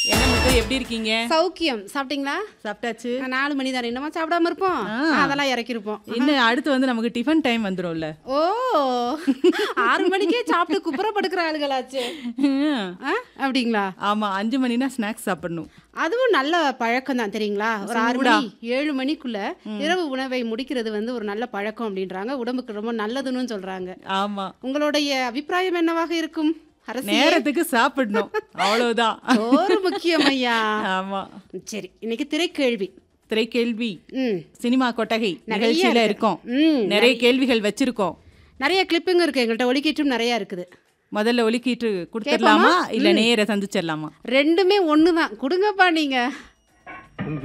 என்ன முத்து எப்படி இருக்கீங்க சௌக்கியம் சாப்பிட்டீங்களா சாப்பிட்டாச்சு நான் நாலு மணி தானே இன்னமா சாப்பிடாம இருப்போம் அதெல்லாம் இறக்கிருப்போம் இன்னும் அடுத்து வந்து நமக்கு டிஃபன் டைம் வந்துரும்ல ஓ ஆறு மணிக்கே சாப்பிட்டு குப்புறப்படுக்கிற ஆளுகளாச்சு ஆ, அப்படிங்களா ஆமா அஞ்சு மணினா ஸ்நாக்ஸ் சாப்பிடணும் அதுவும் நல்ல பழக்கம் தான் தெரியுங்களா ஒரு ஆறு மணி ஏழு மணிக்குள்ள இரவு உணவை முடிக்கிறது வந்து ஒரு நல்ல பழக்கம் அப்படின்றாங்க உடம்புக்கு ரொம்ப நல்லதுன்னு சொல்றாங்க ஆமா உங்களுடைய அபிப்பிராயம் என்னவாக இருக்கும் அரசு நேரத்துக்கு சாப்பிடணும் அவ்வளவுதான் ஒரு முக்கியம் ஐயா ஆமா சரி இன்னைக்கு திரைக்கேள்வி திரைக்கேள்வி ம் சினிமா கொட்டகை நிறைய நிகழ்ச்சியில இருக்கு. இருக்கோம் ம் நிறைய கேள்விகள் வச்சிருக்கோம் நிறைய கிளிப்புங்க இருக்கு எங்கள்கிட்ட ஒலிக்கீற்றும் நிறைய இருக்குது முதல்ல ஒலிக்கிட்டு கொடுத்துடலாமா இல்ல நேர சந்திச்சிடலாமா ரெண்டுமே ஒன்று தான் கொடுங்கப்பா நீங்கள்